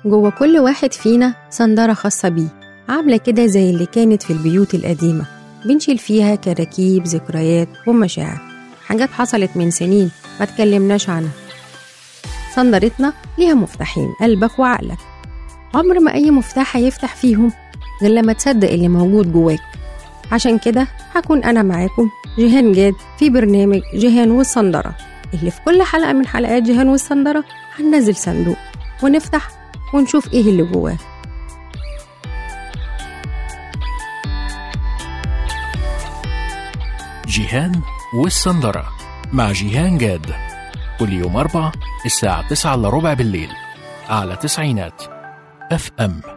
جوه كل واحد فينا صندرة خاصة بيه عاملة كده زي اللي كانت في البيوت القديمة بنشيل فيها كراكيب ذكريات ومشاعر حاجات حصلت من سنين ما تكلمناش عنها صندرتنا ليها مفتاحين قلبك وعقلك عمر ما أي مفتاح هيفتح فيهم غير لما تصدق اللي موجود جواك عشان كده هكون أنا معاكم جيهان جاد في برنامج جيهان والصندرة اللي في كل حلقة من حلقات جيهان والصندرة هننزل صندوق ونفتح ونشوف إيه اللي جواه جيهان والسندرة مع جيهان جاد كل يوم أربع الساعة تسعة إلا ربع بالليل على تسعينات اف ام